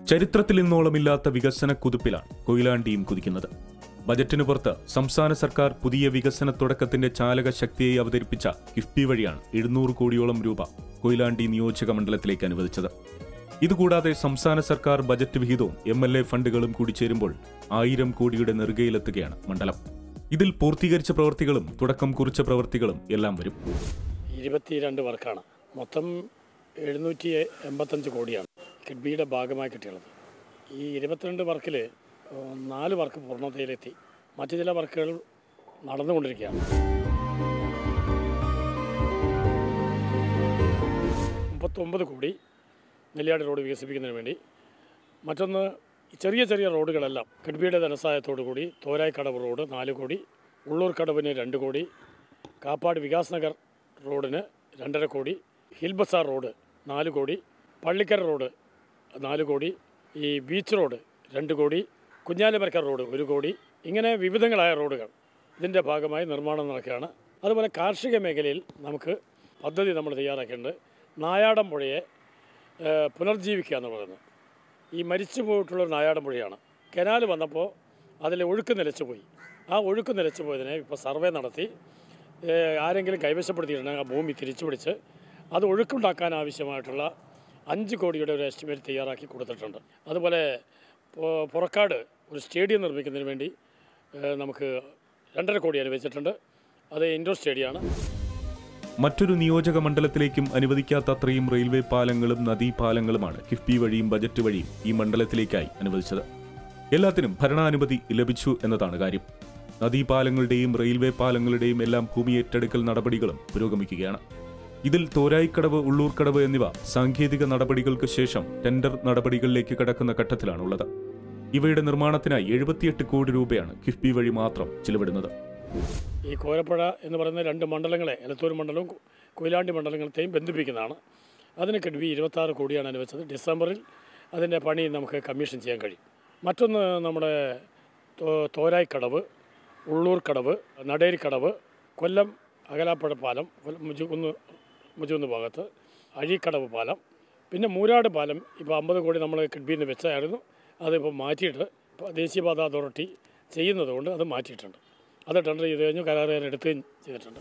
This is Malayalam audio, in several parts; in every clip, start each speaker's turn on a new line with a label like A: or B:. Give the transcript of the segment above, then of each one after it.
A: ചരിത്രത്തിൽ ഇന്നോളമില്ലാത്ത വികസന കുതിപ്പിലാണ് കൊയിലാണ്ടിയും കുതിക്കുന്നത് ബജറ്റിന് പുറത്ത് സംസ്ഥാന സർക്കാർ പുതിയ വികസന തുടക്കത്തിന്റെ ചാലക ശക്തിയായി അവതരിപ്പിച്ച കിഫ്ബി വഴിയാണ് എഴുന്നൂറ് കോടിയോളം രൂപ കൊയിലാണ്ടി നിയോജക മണ്ഡലത്തിലേക്ക് അനുവദിച്ചത് ഇതുകൂടാതെ സംസ്ഥാന സർക്കാർ ബജറ്റ് വിഹിതവും എം എൽ എ ഫണ്ടുകളും കൂടി ചേരുമ്പോൾ ആയിരം കോടിയുടെ നെറുകയിലെത്തുകയാണ് മണ്ഡലം ഇതിൽ പൂർത്തീകരിച്ച പ്രവൃത്തികളും തുടക്കം കുറിച്ച പ്രവൃത്തികളും എല്ലാം വരും
B: ഇരുപത്തിരണ്ട് വർക്കാണ് മൊത്തം എഴുന്നൂറ്റി എൺപത്തഞ്ച് കോടിയാണ് കിഡ്ബിയുടെ ഭാഗമായി കിട്ടിയുള്ളത് ഈ ഇരുപത്തിരണ്ട് വർക്കിൽ നാല് വർക്ക് പൂർണ്ണതയിലെത്തി മറ്റു ചില വർക്കുകൾ നടന്നുകൊണ്ടിരിക്കുകയാണ് മുപ്പത്തൊമ്പത് കോടി നെല്ലിയാട് റോഡ് വികസിപ്പിക്കുന്നതിന് വേണ്ടി മറ്റൊന്ന് ചെറിയ ചെറിയ റോഡുകളെല്ലാം കിഡ്ബിയുടെ ധനസഹായത്തോടു കൂടി തോരായ്ക്കടവ് റോഡ് നാല് കോടി ഉള്ളൂർ കടവിന് രണ്ട് കോടി കാപ്പാട് വികാസ് നഗർ റോഡിന് രണ്ടര കോടി ഹിൽ ബസാർ റോഡ് നാല് കോടി പള്ളിക്കര റോഡ് നാല് കോടി ഈ ബീച്ച് റോഡ് രണ്ട് കോടി കുഞ്ഞാലിമരക്കർ റോഡ് ഒരു കോടി ഇങ്ങനെ വിവിധങ്ങളായ റോഡുകൾ ഇതിൻ്റെ ഭാഗമായി നിർമ്മാണം നടക്കുകയാണ് അതുപോലെ കാർഷിക മേഖലയിൽ നമുക്ക് പദ്ധതി നമ്മൾ തയ്യാറാക്കിയിട്ടുണ്ട് നായാടൻ പുഴയെ ഏഹ്, പുനർജീവിക്കുക എന്ന് പറയുന്നത് ഈ മരിച്ചു പോയിട്ടുള്ള ഒരു നായാടൻ പുഴയാണ് കനാൽ വന്നപ്പോൾ അതിലെ ഒഴുക്ക് നിലച്ചു പോയി ആ ഒഴുക്ക് നിലച്ചു പോയതിനെ ഇപ്പോൾ സർവേ നടത്തി ഏഹ്, ആരെങ്കിലും കൈവശപ്പെടുത്തിയിട്ടുണ്ടെങ്കിൽ ആ ഭൂമി തിരിച്ചു പിടിച്ച് അത് ഒഴുക്കുണ്ടാക്കാൻ ആവശ്യമായിട്ടുള്ള അഞ്ച് കോടിയുടെ ഒരു എസ്റ്റിമേറ്റ് തയ്യാറാക്കി കൊടുത്തിട്ടുണ്ട് അതുപോലെ പൊ- പുറക്കാട് ഒരു സ്റ്റേഡിയം നിർമ്മിക്കുന്നതിന് വേണ്ടി ഏഹ്, നമുക്ക് രണ്ടര കോടി അനുവദിച്ചിട്ടുണ്ട് അത് ഇൻഡോർ സ്റ്റേഡിയമാണ്
A: മറ്റൊരു നിയോജക മണ്ഡലത്തിലേക്കും അനുവദിക്കാത്ത അത്രയും റെയിൽവേ പാലങ്ങളും നദീപാലങ്ങളുമാണ് കിഫ്ബി വഴിയും ബജറ്റ് വഴിയും ഈ മണ്ഡലത്തിലേക്കായി അനുവദിച്ചത് എല്ലാത്തിനും ഭരണാനുമതി ലഭിച്ചു എന്നതാണ് കാര്യം നദീപാലങ്ങളുടെയും റെയിൽവേ പാലങ്ങളുടെയും എല്ലാം ഭൂമി ഏറ്റെടുക്കൽ നടപടികളും പുരോഗമിക്കുകയാണ് ഇതിൽ തോരായിക്കടവ് ഉള്ളൂർക്കടവ് എന്നിവ സാങ്കേതിക നടപടികൾക്ക് ശേഷം ടെൻഡർ നടപടികളിലേക്ക് കടക്കുന്ന ഘട്ടത്തിലാണുള്ളത് ഇവയുടെ നിർമ്മാണത്തിനായി എഴുപത്തിയെട്ട് കോടി രൂപയാണ് കിഫ്ബി വഴി മാത്രം ചിലവിടുന്നത്
B: ഈ കോരപ്പുഴ എന്ന് പറയുന്ന രണ്ട് മണ്ഡലങ്ങളെ എലത്തൂർ മണ്ഡലവും കൊ- കൊയിലാണ്ടി മണ്ഡലങ്ങളത്തെയും ബന്ധിപ്പിക്കുന്നതാണ് അതിന് കിഡ്ബി ഇരുപത്താറ് കോടിയാണ് അനുവദിച്ചത് ഡിസംബറിൽ അതിൻ്റെ പണി നമുക്ക് കമ്മീഷൻ ചെയ്യാൻ കഴിയും മറ്റൊന്ന് നമ്മുടെ തോ- തോരായിക്കടവ് ഉള്ളൂർക്കടവ് നടേരിക്കടവ് കൊല്ലം അകലാപ്പുഴ പാലം കൊല്ലം മുജുകുന്ന് മുജുകുന്ന് ഭാഗത്ത് അഴീക്കടവ് പാലം പിന്നെ മൂരാട് പാലം ഇപ്പോൾ അമ്പത് കോടി നമ്മൾ കിഡ്ബിയിൽ നിന്ന് വെച്ചായിരുന്നു അതിപ്പോൾ മാറ്റിയിട്ട് ഇപ്പോൾ ദേശീയപാത അതോറിറ്റി ചെയ്യുന്നതുകൊണ്ട് അത് മാറ്റിയിട്ടുണ്ട് അത് ടെൻഡർ ചെയ്ത് കഴിഞ്ഞു കരാറുകാർ എടുക്കുകയും ചെയ്തിട്ടുണ്ട്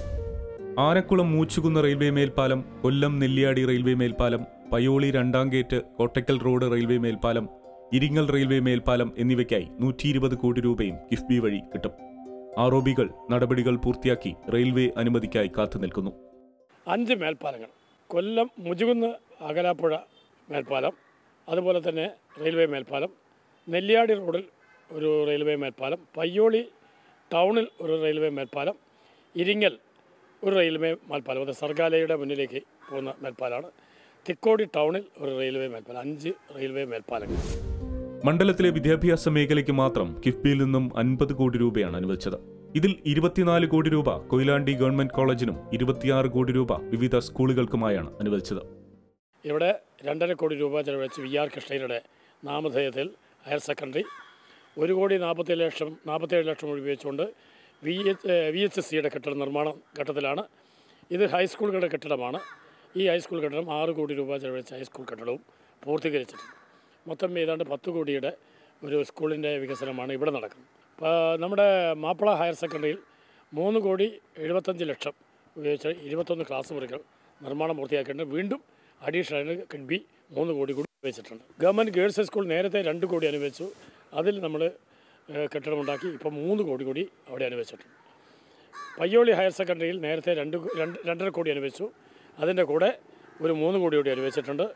A: ആനക്കുളം മൂച്ചുകുന്ന് റെയിൽവേ മേൽപ്പാലം കൊല്ലം നെല്ലിയാടി റെയിൽവേ മേൽപ്പാലം പയോളി രണ്ടാം ഗേറ്റ് കോട്ടക്കൽ റോഡ് റെയിൽവേ മേൽപ്പാലം ഇരിങ്ങൽ റെയിൽവേ മേൽപ്പാലം എന്നിവയ്ക്കായി നൂറ്റി ഇരുപത് കോടി രൂപയും കിഫ്ബി വഴി കിട്ടും ആറോബികൾ നടപടികൾ പൂർത്തിയാക്കി റെയിൽവേ അനുമതിക്കായി കാത്തുനിൽക്കുന്നു
B: അഞ്ച് മേൽപ്പാലങ്ങൾ കൊല്ലം മുജുകുന്ന് അകലാപ്പുഴ മേൽപ്പാലം അതുപോലെ തന്നെ റെയിൽവേ മേൽപ്പാലം നെല്ലിയാടി റോഡിൽ ഒരു റെയിൽവേ മേൽപ്പാലം പയ്യോളി ടൗണിൽ ഒരു റെയിൽവേ മേൽപ്പാലം ഇരിങ്ങൽ ഒരു റെയിൽവേ മേൽപ്പാലം അത് സർഗാലയുടെ മുന്നിലേക്ക് പോകുന്ന മേൽപ്പാലമാണ് തിക്കോടി ടൗണിൽ ഒരു റെയിൽവേ മേൽപ്പാലം അഞ്ച് റെയിൽവേ മേൽപ്പാലങ്ങൾ
A: മണ്ഡലത്തിലെ വിദ്യാഭ്യാസ മേഖലയ്ക്ക് മാത്രം കിഫ്ബിയിൽ നിന്നും അൻപത് കോടി രൂപയാണ് അനുവദിച്ചത് ഇതിൽ ഇരുപത്തിനാല് കോടി രൂപ കൊയിലാണ്ടി ഗവൺമെന്റ് കോളേജിനും ഇരുപത്തിയാറ് കോടി രൂപ വിവിധ സ്കൂളുകൾക്കുമായാണ് അനുവദിച്ചത്
B: ഇവിടെ രണ്ടര കോടി രൂപ ചെലവഴിച്ച് വി ആർ കൃഷ്ണയുടെ നാമധേയത്തിൽ ഹയർ സെക്കൻഡറി ഒരു കോടി നാൽപ്പത്തേഴ് ലക്ഷം നാൽപ്പത്തേഴ് ലക്ഷം ഉപയോഗിച്ചുകൊണ്ട് V H V H S സിയുടെ കെട്ടിട നിർമ്മാണ ഘട്ടത്തിലാണ് ഇത് ഹൈസ്കൂളുകളുടെ കെട്ടിടമാണ് ഈ ഹൈസ്കൂൾ കെട്ടിടം ആറ് കോടി രൂപ ചെലവഴിച്ച ഹൈസ്കൂൾ കെട്ടിടവും പൂർത്തീകരിച്ചിട്ടുണ്ട് മൊത്തം ഏതാണ്ട് പത്ത് കോടിയുടെ ഒരു സ്കൂളിൻ്റെ വികസനമാണ് ഇവിടെ നടക്കുന്നത് ഇപ്പോൾ നമ്മുടെ മാപ്പിള ഹയർ സെക്കൻഡറിയിൽ മൂന്ന് കോടി എഴുപത്തഞ്ച് ലക്ഷം ഉപയോഗിച്ച് ഇരുപത്തൊന്ന് ക്ലാസ് മുറികൾ നിർമ്മാണം പൂർത്തിയാക്കിയിട്ടുണ്ട് വീണ്ടും അഡീഷണൽ കിഡ്ബി മൂന്ന് കോടി കൂടി വെച്ചിട്ടുണ്ട് ഗവൺമെൻറ് ഗേൾസ് ഹൈസ്കൂൾ നേരത്തെ രണ്ട് കോടി അനുവദിച്ചു അതിൽ നമ്മൾ കെട്ടിടമുണ്ടാക്കി ഇപ്പോൾ മൂന്ന് കോടി കൂടി അവിടെ അനുവദിച്ചിട്ടുണ്ട് പയ്യോളി ഹയർ സെക്കൻഡറിയിൽ നേരത്തെ രണ്ട് കോ- രണ്ട് രണ്ടര കോടി അനുവദിച്ചു അതിൻ്റെ കൂടെ ഒരു മൂന്ന് കോടി കൂടി അനുവദിച്ചിട്ടുണ്ട്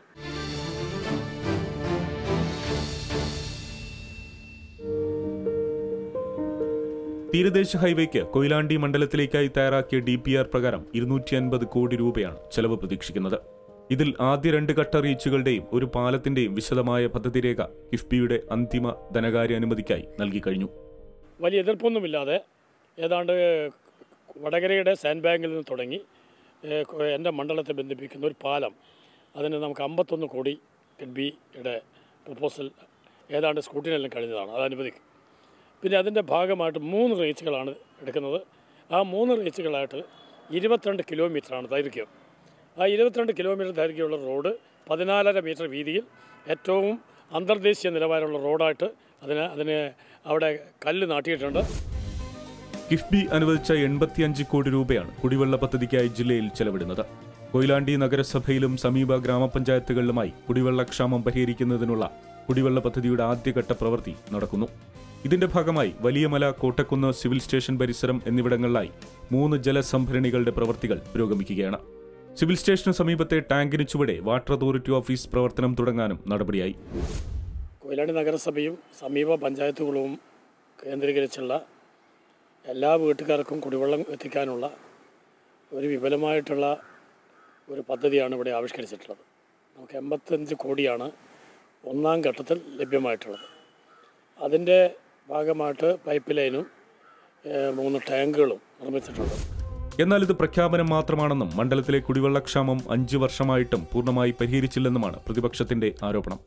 A: തീരദേശ ഹൈവേക്ക് കൊയിലാണ്ടി മണ്ഡലത്തിലേക്കായി തയ്യാറാക്കിയ ഡി പി ആർ പ്രകാരം ഇരുന്നൂറ്റി അൻപത് കോടി രൂപയാണ് ചെലവ് പ്രതീക്ഷിക്കുന്നത് ഇതിൽ ആദ്യ രണ്ട് ഘട്ട റീച്ചുകളുടെയും ഒരു പാലത്തിന്റെയും വിശദമായ പദ്ധതി രേഖ കിഫ്ബിയുടെ അന്തിമ ധനകാര്യ അനുമതിക്കായി നൽകി കഴിഞ്ഞു
B: വലിയ എതിർപ്പൊന്നുമില്ലാതെ ഏതാണ്ട് വടകരയുടെ സാൻഡ് ബാങ്കിൽ നിന്ന് തുടങ്ങി ഏഹ്, കൊ- എൻ്റെ മണ്ഡലത്തെ ബന്ധിപ്പിക്കുന്ന ഒരു പാലം അതിന് നമുക്ക് അമ്പത്തൊന്ന് കോടി കിഡ്ബിയുടെ പ്രപ്പോസൽ ഏതാണ്ട് സ്കൂട്ടിനെല്ലാം കഴിഞ്ഞതാണ് അത് അനുവദിക്കും പിന്നെ അതിൻ്റെ ഭാഗമായിട്ട് മൂന്ന് റീച്ചുകളാണ് എടുക്കുന്നത് ആ മൂന്ന് റീച്ചുകളായിട്ട് ഇരുപത്തിരണ്ട് കിലോമീറ്ററാണ് ദൈർഘ്യം ആ ഇരുപത്തിരണ്ട് കിലോമീറ്റർ ദൈർഘ്യമുള്ള റോഡ് പതിനാലര മീറ്റർ വീതിയിൽ ഏറ്റവും അന്തർദേശീയ നിലവാരമുള്ള റോഡായിട്ട് അതിന് അതിന് അവിടെ കല്ല് നാട്ടിയിട്ടുണ്ട്
A: കിഫ്ബി അനുവദിച്ച എൺപത്തിയഞ്ച് കോടി രൂപയാണ് കുടിവെള്ള പദ്ധതിക്കായി ജില്ലയിൽ ചെലവിടുന്നത് കൊയിലാണ്ടി നഗരസഭയിലും സമീപ ഗ്രാമപഞ്ചായത്തുകളിലുമായി കുടിവെള്ളക്ഷാമം പരിഹരിക്കുന്നതിനുള്ള കുടിവെള്ള പദ്ധതിയുടെ ആദ്യഘട്ട പ്രവൃത്തി നടക്കുന്നു ഇതിന്റെ ഭാഗമായി വലിയമല കോട്ടക്കുന്ന് സിവിൽ സ്റ്റേഷൻ പരിസരം എന്നിവിടങ്ങളിലായി മൂന്ന് ജലസംഭരണികളുടെ പ്രവൃത്തികൾ പുരോഗമിക്കുകയാണ് സിവിൽ സ്റ്റേഷന് സമീപത്തെ ടാങ്കിന് ചുവടെ വാട്ടർ അതോറിറ്റി ഓഫീസ് പ്രവർത്തനം തുടങ്ങാനും നടപടിയായി
B: കൊയിലാണ്ടി നഗരസഭയും സമീപ പഞ്ചായത്തുകളും കേന്ദ്രീകരിച്ചുള്ള എല്ലാ വീട്ടുകാർക്കും കുടിവെള്ളം എത്തിക്കാനുള്ള ഒരു വിപുലമായിട്ടുള്ള ഒരു പദ്ധതിയാണ് ഇവിടെ ആവിഷ്കരിച്ചിട്ടുള്ളത് നമുക്ക് എൺപത്തഞ്ച് കോടിയാണ് ഒന്നാം ഘട്ടത്തിൽ ലഭ്യമായിട്ടുള്ളത് അതിൻ്റെ ഭാഗമായിട്ട് പൈപ്പ് ലൈനും ഏഹ്, മൂന്ന് ടാങ്കുകളും നിർമ്മിച്ചിട്ടുണ്ട്
A: എന്നാൽ ഇത് പ്രഖ്യാപനം മാത്രമാണെന്നും മണ്ഡലത്തിലെ കുടിവെള്ളക്ഷാമം അഞ്ചു വർഷമായിട്ടും പൂർണ്ണമായി പരിഹരിച്ചില്ലെന്നുമാണ് പ്രതിപക്ഷത്തിന്റെ ആരോപണം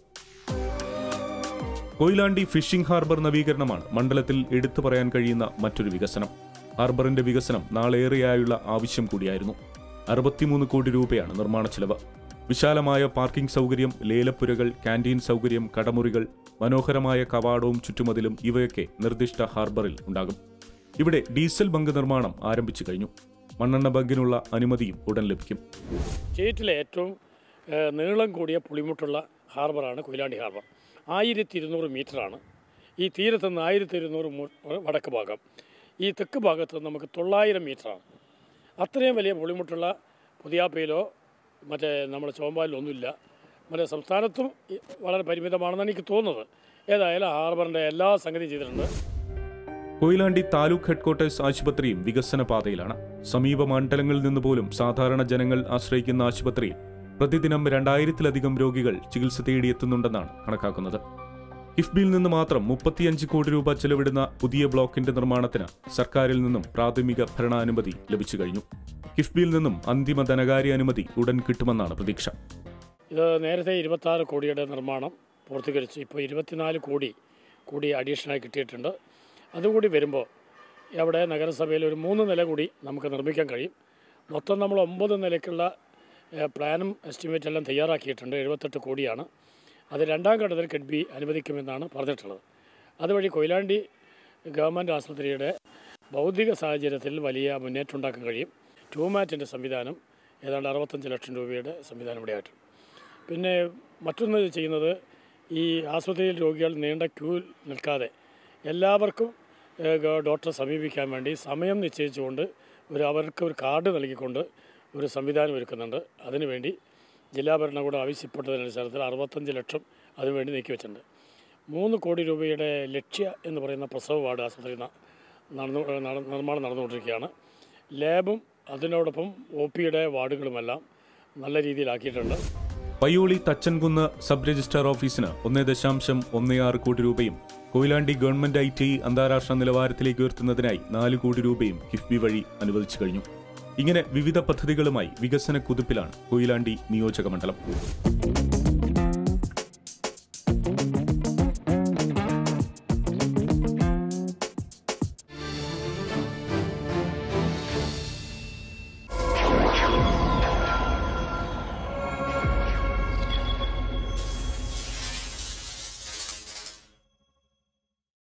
A: കൊയിലാണ്ടി ഫിഷിംഗ് ഹാർബർ നവീകരണമാണ് മണ്ഡലത്തിൽ എടുത്തു പറയാൻ കഴിയുന്ന മറ്റൊരു വികസനം ഹാർബറിന്റെ വികസനം നാളേറെയായുള്ള ആവശ്യം കൂടിയായിരുന്നു അറുപത്തിമൂന്ന് കോടി രൂപയാണ് നിർമ്മാണ ചെലവ് വിശാലമായ പാർക്കിംഗ് സൗകര്യം ലേലപ്പുരകൾ കാന്റീൻ സൗകര്യം കടമുറികൾ മനോഹരമായ കവാടവും ചുറ്റുമതിലും ഇവയൊക്കെ നിർദ്ദിഷ്ട ഹാർബറിൽ ഉണ്ടാകും ഇവിടെ ഡീസൽ ബങ്ക് നിർമ്മാണം ആരംഭിച്ചു കഴിഞ്ഞു മണ്ണെണ്ണ ബങ്കിനുള്ള അനുമതിയും ഉടൻ ലഭിക്കും
B: സ്റ്റേറ്റിലെ ഏറ്റവും ഏഹ്, നീളം കൂടിയ പുളിമുട്ടുള്ള ഹാർബറാണ് കൊയിലാണ്ടി ഹാർബർ ആയിരത്തി ഇരുന്നൂറ് മീറ്ററാണ് ഈ തീരത്ത് നിന്ന് ആയിരത്തി ഇരുന്നൂറ് വടക്ക് ഭാഗം ഈ തെക്ക് ഭാഗത്ത് നമുക്ക് തൊള്ളായിരം മീറ്ററാണ് അത്രയും വലിയ പുളിമുട്ടുള്ള പുതിയാപ്പയിലോ മറ്റേ നമ്മുടെ ചോമ്പാലിലോ ഒന്നുമില്ല മറ്റേ സംസ്ഥാനത്തും ഈ വളരെ പരിമിതമാണെന്നാണ് എനിക്ക് തോന്നുന്നത് ഏതായാലും ഹാർബറിൻ്റെ എല്ലാ സംഗതിയും ചെയ്തിട്ടുണ്ട്
A: കൊയിലാണ്ടി താലൂക്ക് ഹെഡ്ക്വാർട്ടേഴ്സ് ആശുപത്രിയും വികസന പാതയിലാണ് സമീപ മണ്ഡലങ്ങളിൽ നിന്ന് പോലും സാധാരണ ജനങ്ങൾ ആശ്രയിക്കുന്ന ആശുപത്രിയിൽ പ്രതിദിനം രണ്ടായിരത്തിലധികം രോഗികൾ ചികിത്സ തേടിയെത്തുന്നുണ്ടെന്നാണ് കണക്കാക്കുന്നത് കിഫ്ബിയിൽ നിന്ന് മാത്രം മുപ്പത്തിയഞ്ച് കോടി രൂപ ചെലവിടുന്ന പുതിയ ബ്ലോക്കിന്റെ നിർമ്മാണത്തിന് സർക്കാരിൽ നിന്നും പ്രാഥമിക ഭരണാനുമതി ലഭിച്ചു കഴിഞ്ഞു കിഫ്ബിയിൽ നിന്നും അന്തിമ ധനകാര്യ അനുമതി ഉടൻ കിട്ടുമെന്നാണ് പ്രതീക്ഷ
B: ഇത് നേരത്തെ ഇരുപത്താറ് കോടിയുടെ നിർമ്മാണം പൂർത്തീകരിച്ചു ഇപ്പോൾ ഇരുപത്തിനാല് കോടി കൂടി അഡീഷണലായി കിട്ടിയിട്ടുണ്ട് അതുകൂടി വരുമ്പോൾ അവിടെ നഗരസഭയിൽ ഒരു മൂന്ന് നില കൂടി നമുക്ക് നിർമ്മിക്കാൻ കഴിയും മൊത്തം നമ്മൾ ഒമ്പത് നിലയ്ക്കുള്ള ഏഹ്, പ്ലാനും എസ്റ്റിമേറ്റ് എല്ലാം തയ്യാറാക്കിയിട്ടുണ്ട് എഴുപത്തെട്ട് കോടിയാണ് അത് രണ്ടാം ഘട്ടത്തിൽ കിഡ്ബി അനുവദിക്കുമെന്നാണ് പറഞ്ഞിട്ടുള്ളത് അതുവഴി കൊയിലാണ്ടി ഗവൺമെൻറ് ആശുപത്രിയുടെ ഭൗതിക സാഹചര്യത്തിൽ വലിയ മുന്നേറ്റം ഉണ്ടാക്കാൻ കഴിയും ട്യൂമാറ്റിൻ്റെ സംവിധാനം ഏതാണ്ട് അറുപത്തഞ്ച് ലക്ഷം രൂപയുടെ സംവിധാനം ഇവിടെ ആയിട്ടുണ്ട് പിന്നെ മറ്റൊന്ന് ചെയ്യുന്നത് ഈ ആശുപത്രിയിൽ രോഗികൾ നീണ്ട ക്യൂ നിൽക്കാതെ എല്ലാവർക്കും ഏഹ്, ഗ- ഡോക്ടറെ സമീപിക്കാൻ വേണ്ടി സമയം നിശ്ചയിച്ചുകൊണ്ട് ഒരു അവർക്ക് ഒരു കാർഡ് നൽകിക്കൊണ്ട് ഒരു സംവിധാനം ഒരുക്കുന്നുണ്ട് അതിനുവേണ്ടി ജില്ലാ ഭരണകൂടം ആവശ്യപ്പെട്ടതിനനുസരിച്ച് അറുപത്തഞ്ച് ലക്ഷം അതിനുവേണ്ടി നീക്കി വെച്ചിട്ടുണ്ട് മൂന്ന് കോടി രൂപയുടെ ലക്ഷ്യ എന്ന് പറയുന്ന പ്രസവ വാർഡ് ആശുപത്രി ന- നടന്നു നട- നിർമ്മാണം നടന്നുകൊണ്ടിരിക്കുകയാണ് ലാബും അതിനോടൊപ്പം ഒ പിയുടെ വാർഡുകളുമെല്ലാം നല്ല രീതിയിലാക്കിയിട്ടുണ്ട്
A: പയ്യോളി തച്ചൻകുന്ന് സബ് രജിസ്ട്രാർ ഓഫീസിന് ഒന്നേ ദശാംശം ഒന്നേ ആറ് കോടി രൂപയും കൊയിലാണ്ടി ഗവൺമെന്റ് ഐ ടി അന്താരാഷ്ട്ര നിലവാരത്തിലേക്ക് ഉയർത്തുന്നതിനായി നാല് കോടി രൂപയും കിഫ്ബി വഴി അനുവദിച്ചു കഴിഞ്ഞു ഇങ്ങനെ വിവിധ പദ്ധതികളുമായി വികസന കുതിപ്പിലാണ് കൊയിലാണ്ടി നിയോജക മണ്ഡലം